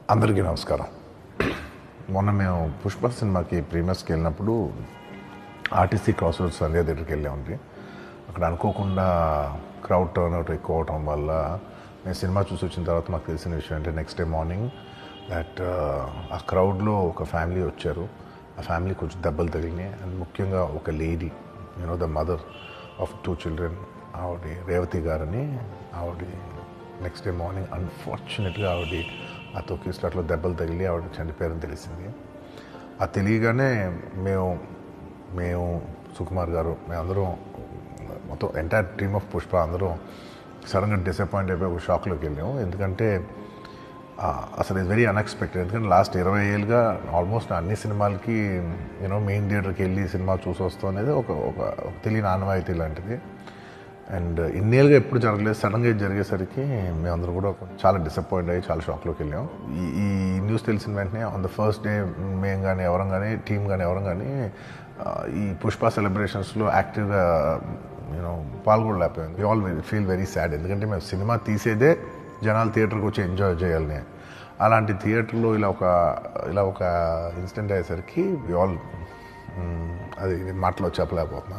అందరికీ నమస్కారం మొన్న మేము పుష్ప సినిమాకి ప్రీమియర్స్కి వెళ్ళినప్పుడు ఆర్టీసీ క్రాస్ రోడ్స్ సంధ్యా థియేటర్కి వెళ్ళామండి అక్కడ అనుకోకుండా క్రౌడ్ టర్న్ అవుట్ ఎక్కువ అవటం వల్ల నేను సినిమా చూసి వచ్చిన తర్వాత మాకు తెలిసిన విషయం అంటే నెక్స్ట్ డే మార్నింగ్ దట్ ఆ క్రౌడ్లో ఒక ఫ్యామిలీ వచ్చారు ఆ ఫ్యామిలీ కొంచెం దెబ్బలు తగిలినాయి అండ్ ముఖ్యంగా ఒక lady you know the mother of two children ఆవిడ రేవతి గారని ఆవిడ నెక్స్ట్ డే మార్నింగ్ అన్ఫార్చునేట్గా ఆవిడ ఆ తొక్కి స్లాట్లో దెబ్బలు తగిలి ఆవిడ చనిపోయారని తెలిసింది ఆ తెలియగానే మేము మేము సుకుమార్ గారు మేమందరం మొత్తం ఎంటైర్ టీమ్ ఆఫ్ పుష్ప అందరం సడన్గా డిసప్పాయింట్ అయిపోయి ఒక షాక్లోకి వెళ్ళాము ఎందుకంటే ఆ, అసలు ఇది వెరీ అన్ఎక్స్పెక్టెడ్ ఎందుకంటే లాస్ట్ ఇరవై ఏళ్ళుగా ఆల్మోస్ట్ అన్ని సినిమాలకి యూనో మెయిన్ థియేటర్కి వెళ్ళి సినిమా చూసి వస్తాం అనేది ఒక ఒక ఒక తెలియని ఆనవాయితీ లాంటిది అండ్ ఇన్నేళ్ళుగా ఎప్పుడు జరగలేదు సడన్గా ఇది జరిగేసరికి మేమందరూ కూడా చాలా డిసప్పాయింట్ అయ్యి చాలా షాక్లోకి వెళ్ళాం ఈ ఈ న్యూస్ తెలిసిన వెంటనే ఆన్ ద ఫస్ట్ డే మేము కానీ ఎవరం కానీ టీం కానీ ఎవరం కానీ ఆ, ఈ పుష్ప సెలబ్రేషన్స్లో యాక్టివ్గా నేను పాల్గొనలేకపోయాం we all feel very sad ఎందుకంటే మేము సినిమా తీసేదే జనాలు థియేటర్కి వచ్చి ఎంజాయ్ చేయాలని అలాంటి థియేటర్లో ఇలా ఒక ఇలా ఒక ఇన్సిడెంట్ అయ్యేసరికి వి ఆల్ అది మాటలో చెప్పలేకపోతున్నా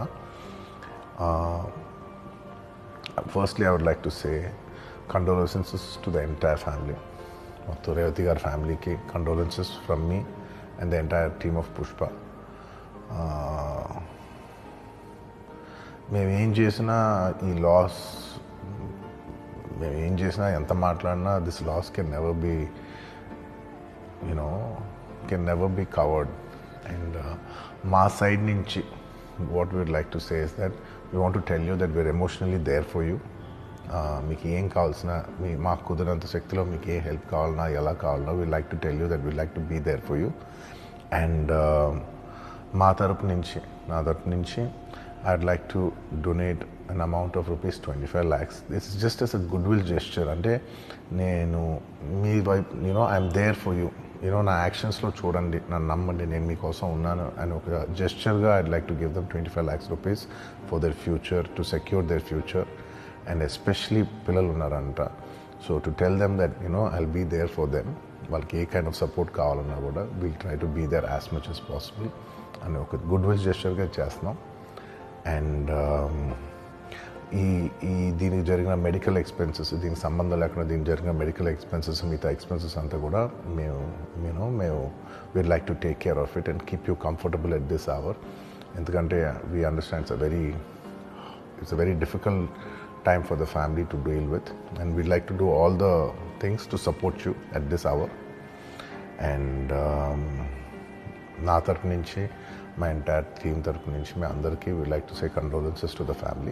firstly I would like to say condolences to the entire family మొత్తం రేవతి గారి ఫ్యామిలీకి condolences from me and the entire team of Pushpa మేము ఏం చేసినా ఈ లాస్ మేము ఏం చేసినా ఎంత మాట్లాడినా this loss can never be you know can never be covered and మా సైడ్ నుంచి what we'd like to say is that we want to tell you that we're emotionally there for you మీకు ఏం కావాల్సిన మీ మాకు కుదిరినంత శక్తిలో మీకు ఏ హెల్ప్ కావాలన్నా ఎలా కావాలన్నా we like to tell you that we like to be there for you and మా తరపు నుంచి నా తరపు నుంచి I'd like to donate an amount of rupees twenty five lakhs this is just as a goodwill gesture అంటే నేను మీ వైపు you know I'm there for you you know నా యాక్షన్స్లో చూడండి నన్ను నమ్మండి నేను మీకోసం ఉన్నాను అని ఒక జెస్చర్గా I'd like to give them twenty five lakhs rupees for their future to secure their future and especially పిల్లలు ఉన్నారంట so to tell them that you know I'll be there for them వాళ్ళకి ఏ కైండ్ ఆఫ్ సపోర్ట్ కావాలన్నా కూడా will try to be there as much as possible అని ఒక good will జెస్చర్గా చేస్తున్నాం and ఈ ఈ దీనికి జరిగిన మెడికల్ ఎక్స్పెన్సెస్ దీనికి సంబంధం లేకుండా దీనికి జరిగిన మెడికల్ ఎక్స్పెన్సెస్ మిగతా ఎక్స్పెన్సెస్ అంతా కూడా మేము మేము మేము we'd like to take care of it and keep you comfortable at this hour ఎందుకంటే we understands a very it's a very difficult time for the family to deal with and we'd like to do all the things to support you at this hour and um, నా తరపు నుంచి మా entire team తరపు నుంచి మీ అందరికీ we like to say condolences to the family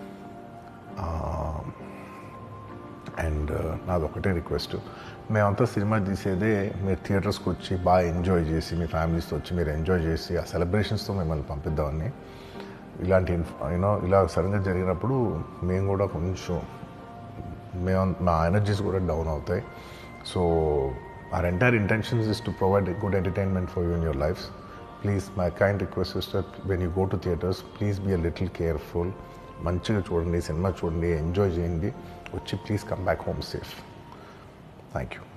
and నాది ఒకటే రిక్వెస్ట్ మేమంతా సినిమా తీసేదే మీరు థియేటర్స్కి వచ్చి బాగా ఎంజాయ్ చేసి మీ ఫ్యామిలీస్తో వచ్చి మీరు ఎంజాయ్ చేసి ఆ సెలబ్రేషన్స్తో మిమ్మల్ని పంపిద్దామని ఇలాంటి యూనో ఇలా సడన్గా జరిగినప్పుడు మేము కూడా కొంచెం మేము మా ఎనర్జీస్ కూడా డౌన్ అవుతాయి so our entire intentions is to provide good entertainment for you in your life please my kind request is that when you go to theatres please be a little careful మంచిగా చూడండి సినిమా చూడండి enjoy చేయండి వచ్చి please come back home safe thank you